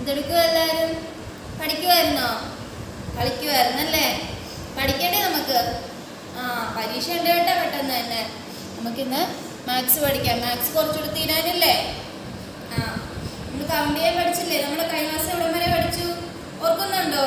എന്തെടുക്കുക എല്ലാവരും പഠിക്കുമായിരുന്നോ കളിക്കുമായിരുന്നല്ലേ പഠിക്കണ്ടേ നമുക്ക് ആ പരീക്ഷ ഉണ്ട് കേട്ടോ പെട്ടെന്ന് തന്നെ നമുക്കിന്ന് മാത്സ് പഠിക്കാം മാത്സ് കുറച്ചുകൂടി തീരാനില്ലേ ആ നമ്മൾ കൗണ്ട് ചെയ്യാൻ പഠിച്ചില്ലേ നമ്മൾ കഴിഞ്ഞ മാസം എവിടെ വരെ പഠിച്ചു ഓർക്കുന്നുണ്ടോ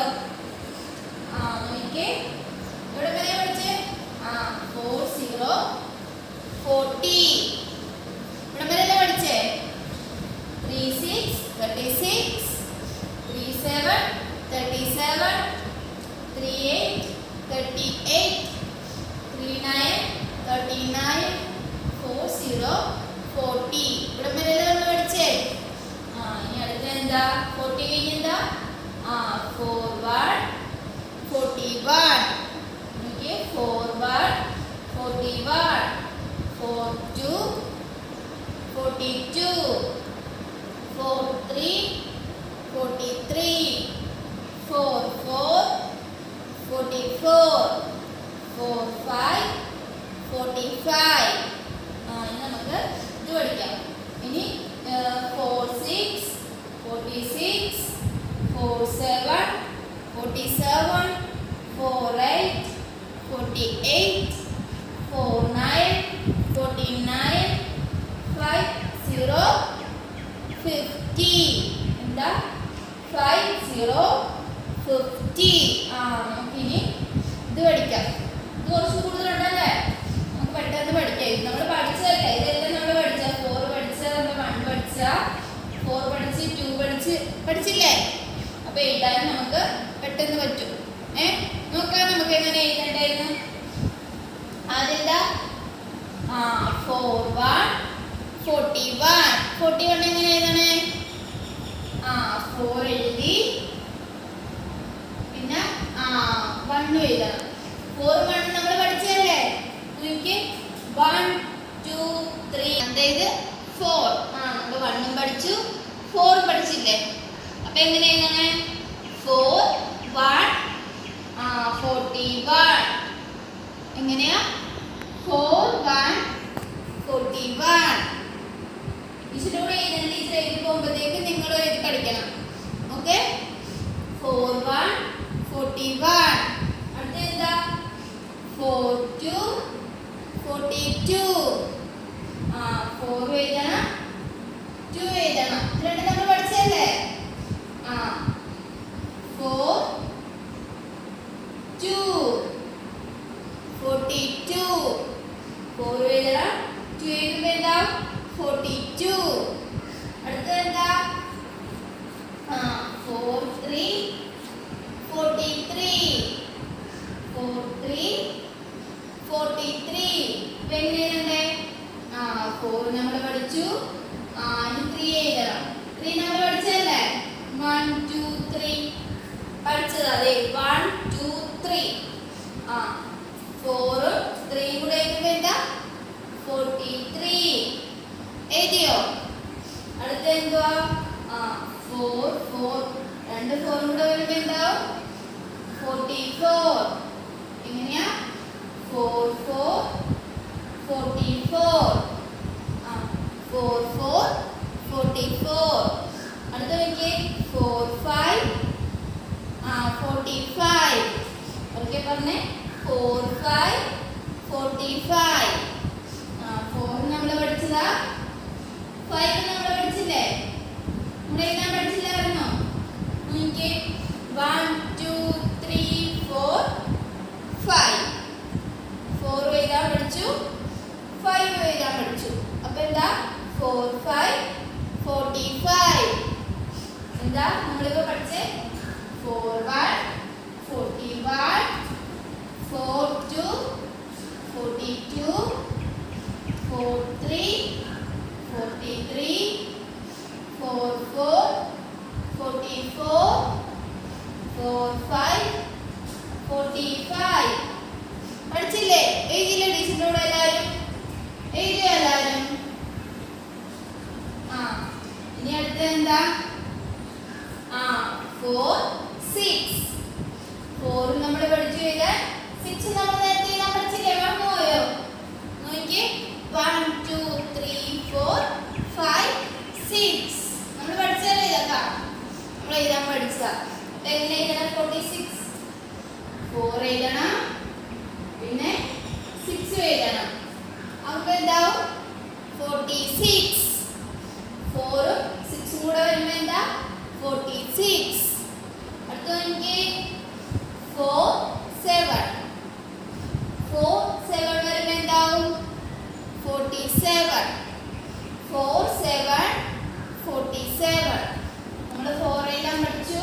ആ നോക്കിക്കേ എവിടെ വരെ പഠിച്ചേ ആ ഫോർ സീറോ ഫോർട്ടി ഇവിടെ വരെ പഠിച്ചേ three six thirty six three seven thirty seven three eight thirty eight three nine thirty nine four zero forty ഇവിടെ വരെ നമ്മൾ പഠിച്ചേ ആ ഇനി അടുത്ത എന്താ ഫോർട്ടി കഴിഞ്ഞെന്താ ആ ഫോർ വൺ ഫോർട്ടി വൺ നോക്കിയേ four one forty one four two forty two four three forty three four four forty four four five forty five ആ ഇനി നമുക്ക് ഇത് പഠിക്കാം ഇനി four six forty six four seven forty seven four eight forty eight four nine forty nine five zero fifty എന്താ five zero fifty ആ നമുക്കിനി ഇത് പഠിക്കാം ഇത് കുറച്ച് കൂടുതലുണ്ടല്ലേ നമുക്ക് പെട്ടെന്ന് പഠിക്കാം ഇത് നമ്മൾ പഠിച്ചതല്ലേ ഇതെല്ലാം നമ്മൾ പഠിച്ച ഫോർ പഠിച്ച നമ്മൾ വൺ പഠിച്ച ഫോർ പഠിച്ച് ടു പഠിച്ച് പഠിച്ചില്ലേ അപ്പൊ എഴുതാൻ നമുക്ക് പെട്ടെന്ന് പറ്റും ഏ നോക്കാം നമുക്ക് എങ്ങനെ എഴുതണ്ടായിരുന്നു ആദ്യത്തെ ആ four one forty one forty one എങ്ങനെ എഴുതണേ ആ ഫോർ എഴുതി പിന്നെ ആ വണ്ണും എഴുതണം ഫോർ വൺ നമ്മൾ പഠിച്ചതല്ലേ നോക്കി വൺ ടു ത്രീ അതായത് ഫോർ ആ നമ്മൾ വണ്ണും പഠിച്ചു ഫോറും പഠിച്ചില്ലേ അപ്പൊ എങ്ങനെ എഴുതണേ ഫോർ വൺ ആ ഫോർട്ടി വൺ എങ്ങനെയാ ഫോർ വൺ ഫോർട്ടി വൺ ടീച്ചറുടെ കൂടെ എഴുതാൻ ടീച്ചർ എഴുതി പോകുമ്പോഴത്തേക്ക് നിങ്ങൾ എഴുതി പഠിക്കണം okay four one forty one അടുത്ത എന്താ ഫോർ ടു ഫോർട്ടി ടു ആ ഫോർ എഴുതണം ടു എഴുതണം ഇത് രണ്ടും നമ്മൾ പഠിച്ചതല്ലേ ആ four two forty two four എഴുതണം ടു എഴുതുമ്പോൾ എന്താ ഫോർട്ടി ടു അടുത്തത് എന്താ ആ four three forty three four three forty three ഇപ്പം എങ്ങനെയുണ്ട് ആ ഫോർ നമ്മൾ പഠിച്ചു ആ ഇനി ത്രീ എഴുതണം ത്രീ നമ്മൾ പഠിച്ചതല്ലേ വൺ ടു ത്രീ പഠിച്ചത് അതെ വൺ ടു ത്രീ ആ ഫോറും ത്രീയും കൂടെ എഴുതുമ്പോൾ എന്താ ഫോർട്ടി ത്രീ എഴുതിയോ അടുത്ത എന്തുവാ ആ ഫോർ ഫോർ രണ്ട് ഫോറും കൂടെ വരുമ്പോൾ എന്താവും ഫോർട്ടി ഫോർ എങ്ങനെയാ ഫോർ ഫോർ ഫോർട്ടി ഫോർ ആ ഫോർ ഫോർ ഫോർട്ടി ഫോർ അടുത്ത നോക്കിയേ ഫോർ ഫൈവ് ആ ഫോർട്ടി ഫൈവ് ഓക്കെ പറഞ്ഞേ ഫോർ ഫൈവ് ഫോർട്ടി ഫൈവ് ആ ഫോർ നമ്മൾ പഠിച്ചതാ ഫൈവ് നമ്മൾ പഠിച്ചില്ലേ നമ്മൾ എഴുതാൻ പഠിച്ചില്ലായിരുന്നോ നോക്കിയേ one two three four five four എഴുതാൻ പഠിച്ചു ഫൈവ് എഴുതാൻ പഠിച്ചു അപ്പൊ എന്താ ഫോർ ഫൈവ് ഫോർട്ടി ഫൈവ് എന്താ നമ്മളിപ്പോ പഠിച്ചേ four one forty one four two forty two four three forty three four four forty four four five forty five പഠിച്ചില്ലേ എഴുതിയില്ലേ ടീച്ചറിനോട് എല്ലാവരും എഴുതിയോ എല്ലാവരും ആ ഇനി അടുത്തത് എന്താ ആ ഫോർ സിക്സ് ഫോർ നമ്മൾ പഠിച്ചു എഴുതാൻ സിക്സ് നമ്മൾ നേരത്തെ എഴുതാൻ പഠിച്ചില്ലേ മറന്നുപോയോ നോക്കിയേ one two three four five six നമ്മൾ പഠിച്ചതല്ലേ ഇതൊക്കെ നമ്മൾ നമ്മൾ എഴുതാൻ പഠിച്ച എങ്ങനെ എഴുതണം ഫോർട്ടി സിക്സ് ഫോർ എഴുതണം പിന്നെ സിക്സ് എഴുതണം അപ്പൊ എന്താവും ഫോർട്ടി സിക്സ് ഫോറും സിക്സും കൂടെ വരുമ്പോൾ എന്താ ഫോർട്ടി സിക്സ് അടുത്ത എനിക്ക് ഫോർ സെവൻ ഫോർ സെവൻ വരുമ്പോൾ എന്താവും forty seven four seven forty seven നമ്മൾ ഫോർ എഴുതാൻ പഠിച്ചു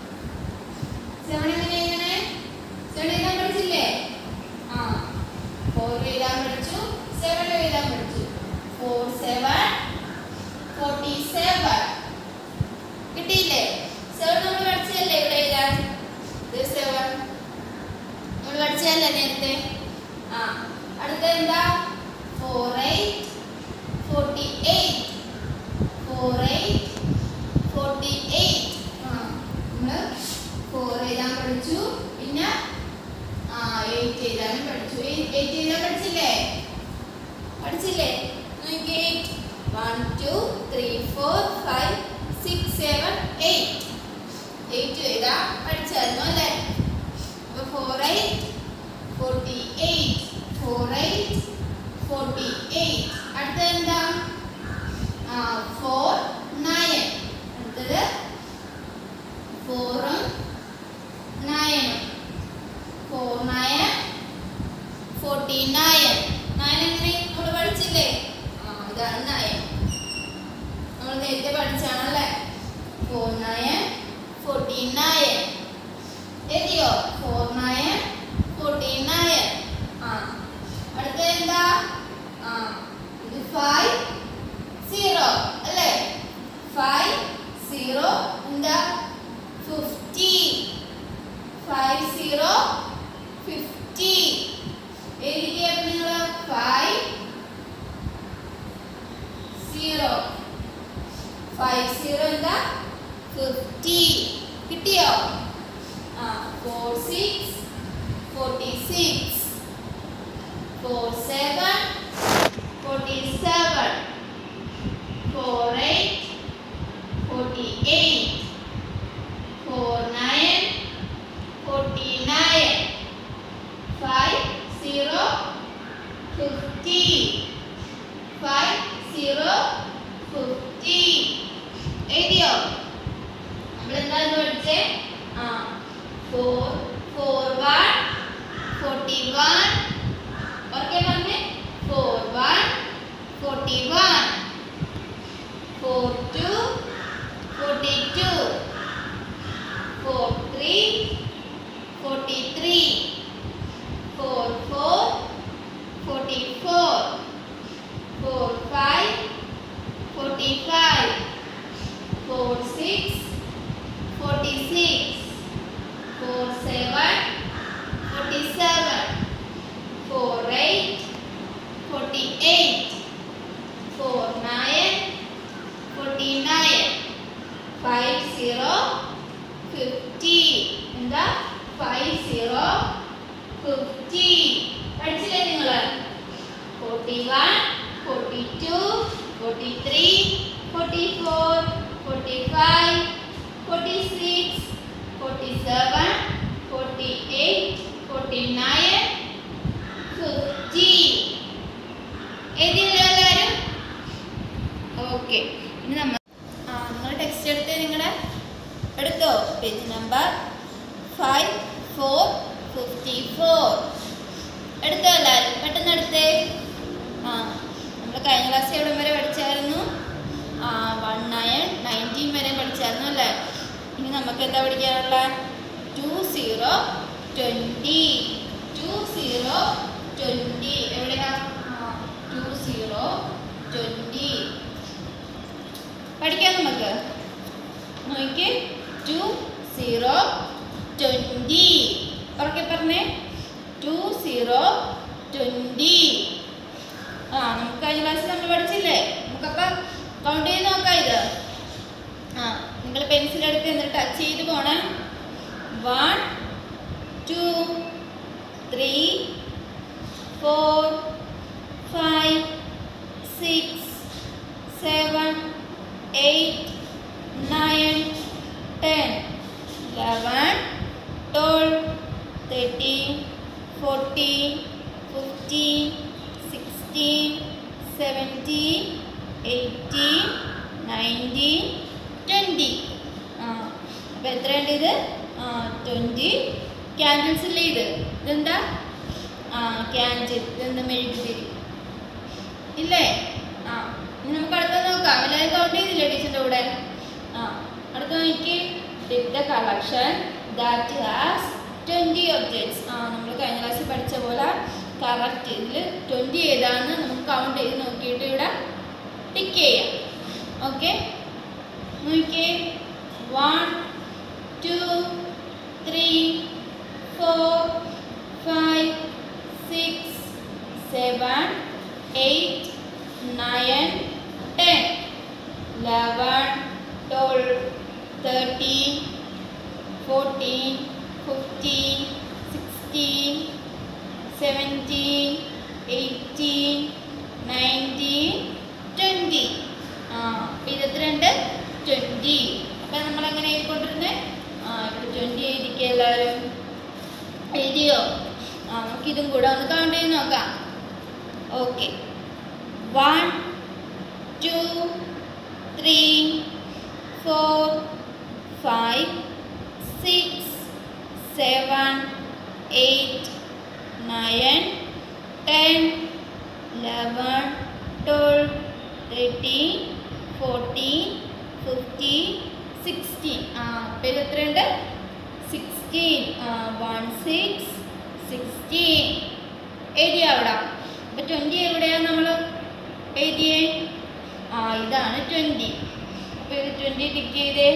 സെവൻ എങ്ങനെ എഴുതണേ സെവൻ എഴുതാൻ പഠിച്ചില്ലേ ആ ഫോർ എഴുതാൻ പഠിച്ചു സെവൻ എഴുതാൻ പഠിച്ചു ഫോർ സെവൻ ഫോർട്ടി സെവൻ കിട്ടിയില്ലേ സെവൻ നമ്മൾ പഠിച്ചതല്ലേ ഇവിടെ എഴുതാൻ ഇത് സെവൻ നമ്മൾ പഠിച്ചതല്ലേ നേരത്തെ ആ അടുത്ത എന്താ four eight forty eight four eight forty eight ആ നമ്മൾ ഫോർ എഴുതാൻ പഠിച്ചു പിന്നെ ആ എയ്റ്റ് എഴുതാനും പഠിച്ചു എയ്റ്റ് എഴുതാൻ പഠിച്ചില്ലേ പഠിച്ചില്ലേ നോക്കിയേ one two three four five six seven eight eight എഴുതാൻ പഠിച്ചായിരുന്നു അല്ലേ അപ്പോൾ four eight forty eight four eight forty eight അടുത്തത് എന്താ ആ ഫോർ നയൻ അടുത്തത് ഫോറും നയനും four nine forty nine nine എങ്ങനെ നമ്മൾ പഠിച്ചില്ലേ ആ ഇതാണ് നയൻ നമ്മൾ നേരത്തെ പഠിച്ചാണല്ലേ ഫോർ നയൻ ഫോർട്ടി നയൻ എഴുതിയോ ഫോർ നയൻ ഫോർട്ടി നയൻ ആ അടുത്ത എന്താ ആ ഇത് ഫൈവ് സീറോ അല്ലേ ഫൈവ് സീറോ എന്താ ഫിഫ്റ്റി ഫൈവ് സീറോ ഫിഫ്റ്റി എഴുതിയ നിങ്ങൾ ഫൈവ് സീറോ ഫൈവ് സീറോ എന്താ ഫിഫ്റ്റി കിട്ടിയോ ആ four six forty six four seven forty seven four eight forty eight four nine forty nine five zero fifty five zero fifty എഴുതിയോ നമ്മൾ എന്താന്ന് പഠിച്ചേ ആ four four one forty one okay പറഞ്ഞേ four one forty one four two forty two four three forty three four four forty four four five forty five four six forty six four seven forty seven four eight forty eight four nine forty nine five zero fifty എന്താ five zero fifty പഠിച്ചില്ലേ നിങ്ങൾ forty one forty two forty three forty four forty five forty six forty seven forty eight forty nine fifty എഴുതിയല്ലോ എല്ലാവരും okay ഇനി നമ്മൾ ആ നിങ്ങൾ text എടുത്ത് നിങ്ങളുടെ എടുത്തോ page number five four fifty four എടുത്തോ എല്ലാവരും പെട്ടെന്ന് എടുത്തേ ആ നമ്മൾ കഴിഞ്ഞ ക്ലാസ് എവിടം വരെ പഠിച്ചായിരുന്നു ആ വൺ നയൻ നയൻറ്റീൻ വരെ പഠിച്ചായിരുന്നു അല്ലേ ഇനി നമുക്ക് എന്താ പഠിക്കാനുള്ള two zero twenty two zero twenty എവിടെയാ ടു സീറോ ട്വൻറ്റി പഠിക്കാം നമുക്ക് നോക്കിയേ ടു സീറോ ട്വൻറ്റി ഉറക്കെ പറഞ്ഞേ ടു സീറോ ട്വൻറ്റി ആ നമുക്ക് കഴിഞ്ഞ ക്ലാസ്സിൽ നമ്മൾ പഠിച്ചില്ലേ നമുക്കപ്പം കൗണ്ട് ചെയ്ത് നോക്കാം ഇത് ആ നിങ്ങൾ പെൻസിൽ എടുത്ത് എന്നിട്ട് ടച്ച് ചെയ്ത് പോണം one two three four five six seven eight nine ten thirteen fourteen fifteen sixteen seventeen eighteen nineteen twenty ആ അപ്പോൾ എത്രയുണ്ട് ഇത് ആ ട്വൻറ്റി ക്യാൻഡിൽസ് ഇല്ലേ ഇത് ഇതെന്താ ആ ക്യാൻഡിൽ ഇതെന്താ മെഴുകുതിരി ഇല്ലേ ആ ഇനി നമുക്ക് അടുത്ത നോക്കാം എല്ലാവരും കൗണ്ട് ചെയ്തില്ലേ ടീച്ചറിൻ്റെ കൂടെ ആ അടുത്ത നോക്കി tick the collection that has twenty objects ആ നമ്മൾ കഴിഞ്ഞ ക്ലാസ്സിൽ പഠിച്ച പോലെ കറക്റ്റ് ഇതിൽ ട്വൻറ്റി ഏതാണെന്ന് നമുക്ക് കൗണ്ട് ചെയ്ത് നോക്കിയിട്ട് ഇവിടെ ടിക്ക് ചെയ്യാം ഓക്കെ നോക്കിയേ one two three four five six seven eight nine, ten, eleven, twelve, thirteen, fourteen, fifteen, sixteen, seventeen, eighteen, nineteen, twenty. ആ അപ്പം ഇരുപത്തിരണ്ട് ട്വൻറ്റി അപ്പം നമ്മൾ എങ്ങനെ എഴുതിക്കൊണ്ടിരുന്നത് ആ ഇവിടെ ട്വൻറ്റി എഴുതിക്കുക എല്ലാവരും എഴുതിയോ ആ നമുക്ക് ഇതും കൂടെ ഒന്ന് കൗണ്ട് ചെയ്ത് നോക്കാം okay one, two, three, four, five, six, seven, eight, nine, ten, eleven, twelve, thirteen, fourteen, fifteen, sixteen. ആ അപ്പം ഇത് എത്രയുണ്ട് സിക്സ്റ്റീൻ വൺ സിക്സ് സിക്സ്റ്റീൻ എഴുതിയ അവിടെ അപ്പം ട്വൻറ്റി എവിടെയാണ് നമ്മൾ എഴുതിയേ ആ ഇതാണ് ട്വൻറ്റി അപ്പോൾ ഇത് ട്വൻറ്റി ടിക്ക് ചെയ്തേ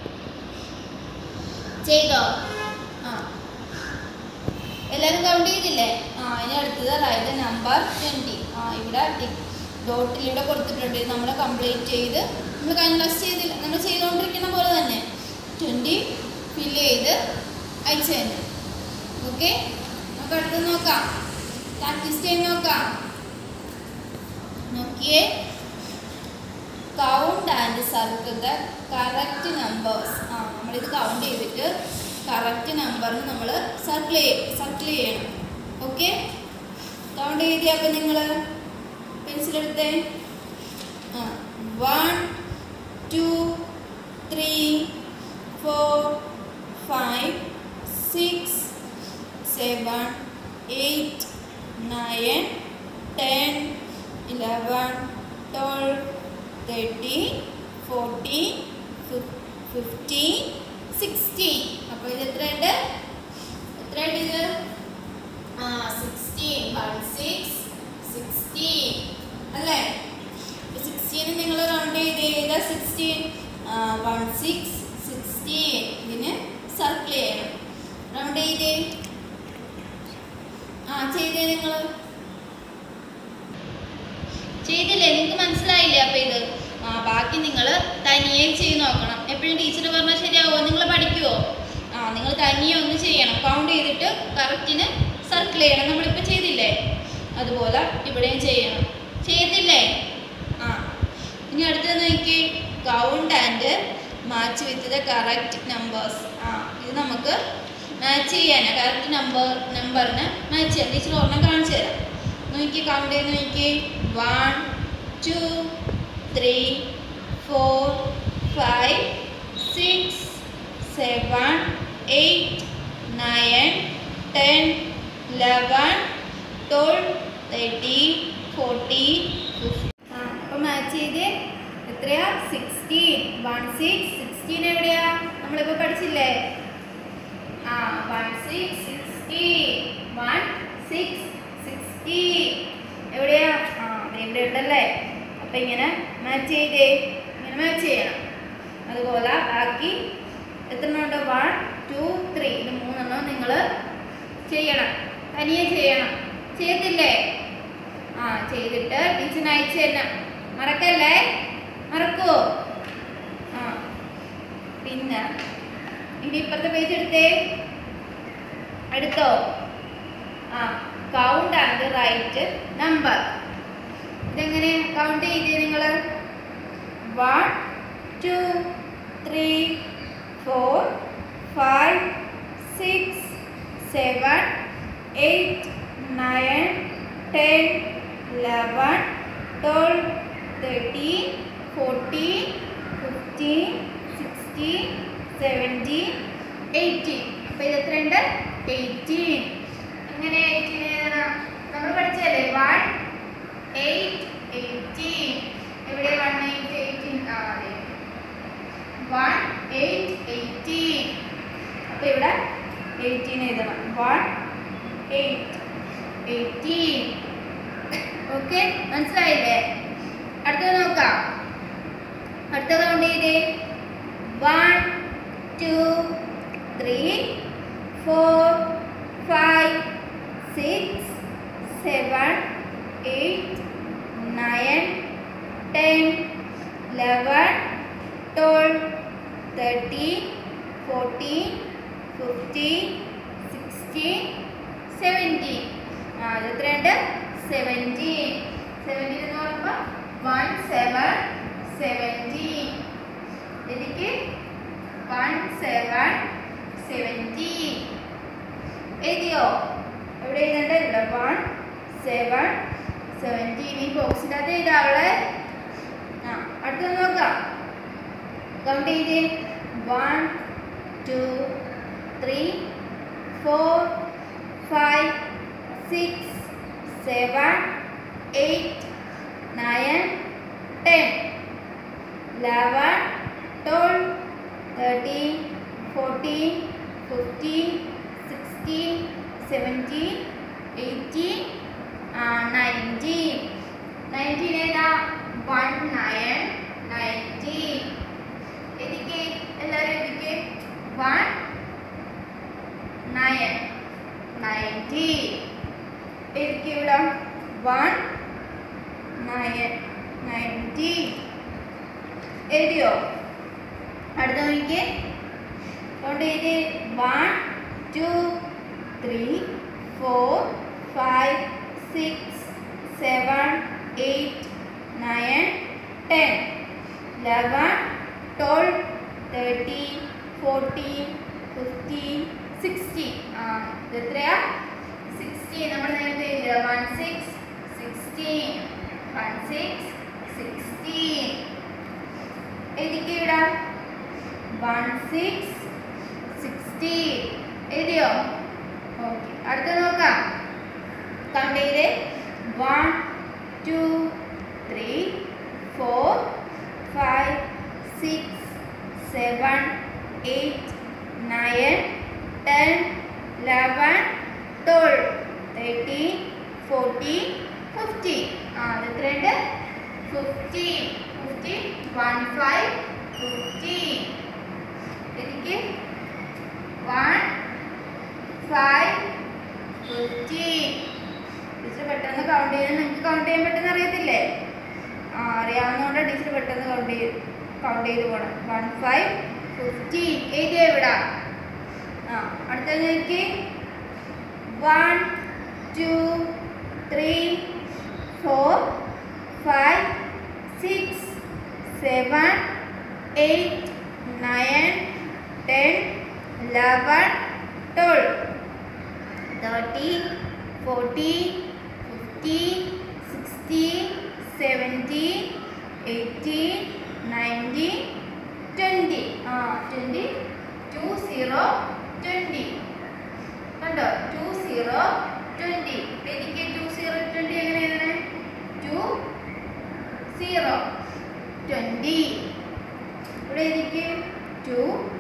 ചെയ്തോ ആ എല്ലാവരും കൗണ്ട് ചെയ്തില്ലേ ആ ഇനി അടുത്തത് റൈറ്റ് നമ്പർ ട്വൻറ്റി ആ ഇവിടെ ടിക്ക് ഡോട്ടിൽ ഇവിടെ കൊടുത്തിട്ടുണ്ട് ഇത് നമ്മൾ കംപ്ലീറ്റ് ചെയ്ത് നമ്മൾ കഴിഞ്ഞ ക്ലാസ് ചെയ്തില്ല നമ്മൾ ചെയ്തുകൊണ്ടിരിക്കുന്ന പോലെ തന്നെ ട്വൻറ്റി ഫില്ല് ചെയ്ത് അയച്ചു തന്നെ ഓക്കെ നമുക്ക് അടുത്ത് നോക്കാം പ്രാക്ടീസ് ചെയ്ത് നോക്കാം നോക്കിയേ count and circle the correct numbers ആ നമ്മളിത് കൗണ്ട് ചെയ്തിട്ട് കറക്റ്റ് നമ്പറിന് നമ്മൾ സർക്കിൾ ചെയ്യും സർക്കിൾ ചെയ്യണം ഓക്കെ കൗണ്ട് ചെയ്തി അപ്പം നിങ്ങൾ പെൻസിലെടുത്തേ ആ one two three four five six seven eight nine ten eleven twelve thirteen fourteen fifteen sixteen അപ്പോൾ ഇത് എത്രയുണ്ട് എത്രയുണ്ട് ഇത് ആ സിക്സ്റ്റീൻ വൺ സിക്സ് സിക്സ്റ്റീൻ അല്ലേ സിക്സ്റ്റീന് നിങ്ങൾ റൗണ്ട് ചെയ്ത് ഏതാ സിക്സ്റ്റീൻ വൺ സിക്സ് സിക്സ്റ്റീൻ ഇതിന് സർക്കിൾ ചെയ്യണം റൗണ്ട് ചെയ്തേ ആ ചെയ്തേ നിങ്ങൾ ചെയ്തില്ലേ നിങ്ങൾക്ക് മനസ്സിലായില്ലേ അപ്പൊ ഇത് ആ ബാക്കി നിങ്ങൾ തനിയെ ചെയ്ത് നോക്കണം എപ്പോഴും ടീച്ചർ പറഞ്ഞാൽ ശരിയാവോ നിങ്ങൾ പഠിക്കുവോ ആ നിങ്ങൾ തനിയെ ഒന്ന് ചെയ്യണം കൗണ്ട് ചെയ്തിട്ട് കറക്റ്റിന് സർക്കിൾ ചെയ്യണം നമ്മളിപ്പോൾ ചെയ്തില്ലേ അതുപോലെ ഇവിടെയും ചെയ്യണം ചെയ്തില്ലേ ആ ഇനി അടുത്തത് നോക്കി count and match with the correct numbers ആ ഇത് നമുക്ക് മാച്ച് ചെയ്യാനാണ് കറക്റ്റ് നമ്പർ നമ്പറിന് മാച്ച് ചെയ്യാം ടീച്ചർ ഒരെണ്ണം കാണിച്ചു തരാം നോക്കി കൗണ്ട് ചെയ്ത് നോക്കി one two three four five six seven eight nine ten eleven twelve thirteen fourteen ആ അപ്പോൾ മാച്ച് ചെയ്ത് എത്രയാ സിക്സ്റ്റീൻ വൺ സിക്സ് സിക്സ്റ്റീൻ എവിടെയാ നമ്മളിപ്പോൾ പഠിച്ചില്ലേ ആ one six sixteen one six sixteen എവിടെയാ ആ ദേ ഇവിടെ ഉണ്ടല്ലേ അപ്പം ഇങ്ങനെ മാച്ച് ചെയ്തേ ഇങ്ങനെ മാച്ച് ചെയ്യണം അതുപോലെ ബാക്കി എത്ര ഉണ്ട് വൺ ടു ത്രീ ഇത് മൂന്നെണ്ണം നിങ്ങൾ ചെയ്യണം തനിയെ ചെയ്യണം ചെയ്തില്ലേ ആ ചെയ്തിട്ട് ടീച്ചറിന് അയച്ചു തരണം മറക്കല്ലേ മറക്കുവോ ആ പിന്നെ ഇനി ഇപ്പുറത്തെ പേജ് എടുത്തേ എടുത്തോ ആ കൗണ്ട് ആൻഡ് റൈറ്റ് നമ്പർ ഇതെങ്ങനെ കൗണ്ട് ചെയ്തേ നിങ്ങൾ one two three four five six seven eight nine ten eleven twelve thirteen fourteen fifteen sixteen seventeen eighteen അപ്പോൾ ഇത് എത്രയുണ്ട് എയ്റ്റീൻ എങ്ങനെ എയ്റ്റീൻ എഴുതണം നമ്മൾ പഠിച്ചല്ലേ വൺ എയ്റ്റ് എയ്റ്റീൻ എവിടെ വൺ എയ്റ്റ് എയ്റ്റീൻ ആ അതെ വൺ എയ്റ്റ് എയ്റ്റീൻ അപ്പോൾ ഇവിടെ എയ്റ്റീൻ എഴുതണം വൺ എയ്റ്റ് എയ്റ്റീൻ ഓക്കെ മനസ്സിലായില്ലേ അടുത്തത് നോക്കാം അടുത്ത കൗണ്ട് ചെയ്തേ one two three four five six seven eight nine ten eleven twelve thirteen fourteen fifteen sixteen seventeen ആ ഇത് എത്രയുണ്ട് സെവൻറ്റീൻ സെവൻറ്റീൻ എന്ന് പറയുമ്പോൾ വൺ സെവൻ സെവൻറ്റീൻ എനിക്ക് വൺ സെവൻ സെവൻറ്റീൻ എഴുതിയോ എവിടെ എഴുതണ്ട ഇവിടെ വൺ സെവൻ സെവൻറ്റീൻ ഈ ബോക്സിൻ്റെ അകത്ത് എഴുതാവളെ ആ അടുത്തത് നോക്കാം കൗണ്ട് ചെയ്തേ one two three four five six seven eight nine ten eleven twelve thirteen fourteen fifteen sixteen seventeen eighteen nineteen nineteen ഏതാ വൺ നയൻ നയൻറ്റീൻ എഴുതിക്കേ എല്ലാവരും എഴുതിക്കേ വൺ നയൻ നയൻറ്റീൻ എഴുതിക്കേ ഇവിടെ വൺ നയൻ നയൻറ്റീൻ എഴുതിയോ അടുത്ത നോക്കിക്കേ കൊണ്ട് എഴുതി one two three four five six seven eight nine ten eleven twelve thirteen fourteen fifteen sixteen ആ ഇത് എത്രയാ സിക്സ്റ്റീൻ നമ്മൾ നേരത്തെ എഴുതിയ one six sixteen one six sixteen എഴുതിക്കേ ഇവിടെ വൺ സിക്സ് സിക്സ്റ്റീൻ എഴുതിയോ ഓക്കെ അടുത്ത നോക്കാം കൗണ്ട് ചെയ്തേ one two three four five six seven eight nine ten eleven twelve thirteen fourteen fifteen ആ അത് എത്രയുണ്ട് fifteen fifteen one five fifteen എനിക്ക് വൺ ഫൈവ് ഫിഫ്റ്റീൻ ടീച്ചർ പെട്ടെന്ന് കൗണ്ട് ചെയ്യാൻ നിങ്ങൾക്ക് കൗണ്ട് ചെയ്യാൻ പെട്ടെന്ന് അറിയത്തില്ലേ ആ അറിയാവുന്നതുകൊണ്ട് ടീച്ചർ പെട്ടെന്ന് കൗണ്ട് ചെയ്ത് കൗണ്ട് ചെയ്ത് പോകണം വൺ ഫൈവ് ഫിഫ്റ്റീൻ എഴുതിയ ഇവിടെ ആ അടുത്തത് നോക്കി one two three four five six seven eight nine ten eleven twelve thirteen fourteen fifteen sixteen seventeen eighteen nineteen twenty ആ ട്വൻറ്റി ടു സീറോ ട്വൻറ്റി കണ്ടോ ടു സീറോ ട്വൻറ്റി എനിക്ക് ടു സീറോ ട്വൻറ്റി എങ്ങനെ എഴുതണേ ടു സീറോ ട്വൻറ്റി ഇവിടെ എനിക്ക് two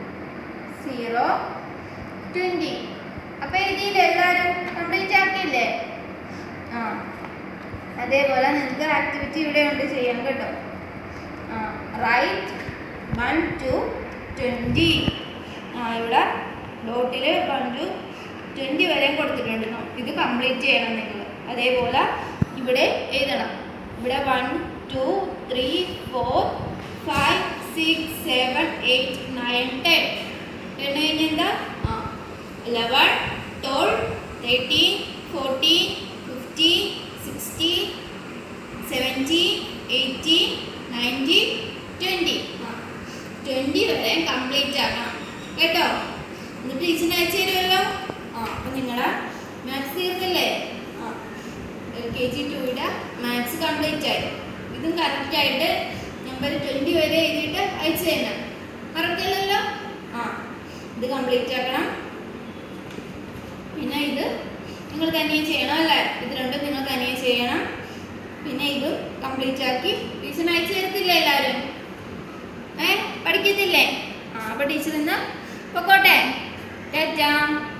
zero twenty അപ്പോൾ എഴുതിയില്ലേ എല്ലാവരും complete ആക്കിയില്ലേ ആ അതേപോലെ നിങ്ങൾക്ക് ആക്ടിവിറ്റി ഇവിടെ ഉണ്ട് ചെയ്യാൻ കേട്ടോ ആ റൈറ്റ് വൺ ടു ട്വൻറ്റി ആ ഇവിടെ ഡോട്ടിൽ വൺ ടു ട്വൻറ്റി വരെയും കൊടുത്തിട്ടുണ്ട് ന- ഇത് കംപ്ലീറ്റ് ചെയ്യണം നിങ്ങൾ അതേപോലെ ഇവിടെ എഴുതണം ഇവിടെ one two three four five six seven eight nine ten ten കഴിഞ്ഞെന്താ ആ eleven twelve thirteen fourteen fifteen sixteen seventeen eighteen nineteen twenty ആ ട്വൻറ്റി വരെ കംപ്ലീറ്റ് ആക്കണം കേട്ടോ എന്നിട്ട് ടീച്ചറിന് അയച്ചു തരുമല്ലോ ആ ആ അപ്പം നിങ്ങളുടെ മാത്സ് തീർന്നില്ലേ ആ എൽ കെ ജി ടുയുടെ മാത്സ് കംപ്ലീറ്റ് ആയി ഇതും കറക്റ്റായിട്ട് നമ്പർ ട്വൻറ്റി വരെ എഴുതിയിട്ട് അയച്ചു തരണം മറക്കില്ലല്ലോ ആ ഇത് കംപ്ലീറ്റ് ആക്കണം പിന്നെ ഇത് നിങ്ങൾ തനിയെ ചെയ്യണം അല്ലേ ഇത് രണ്ടും നിങ്ങൾ തനിയെ ചെയ്യണം പിന്നെ ഇതും കംപ്ലീറ്റ് ആക്കി ടീച്ചറിന് അയച്ചു തരത്തില്ലേ എല്ലാവരും ഏ പഠിക്കത്തില്ലേ ആ അപ്പോൾ ടീച്ചർ ഇന്ന് പൊക്കോട്ടെ ടാറ്റാ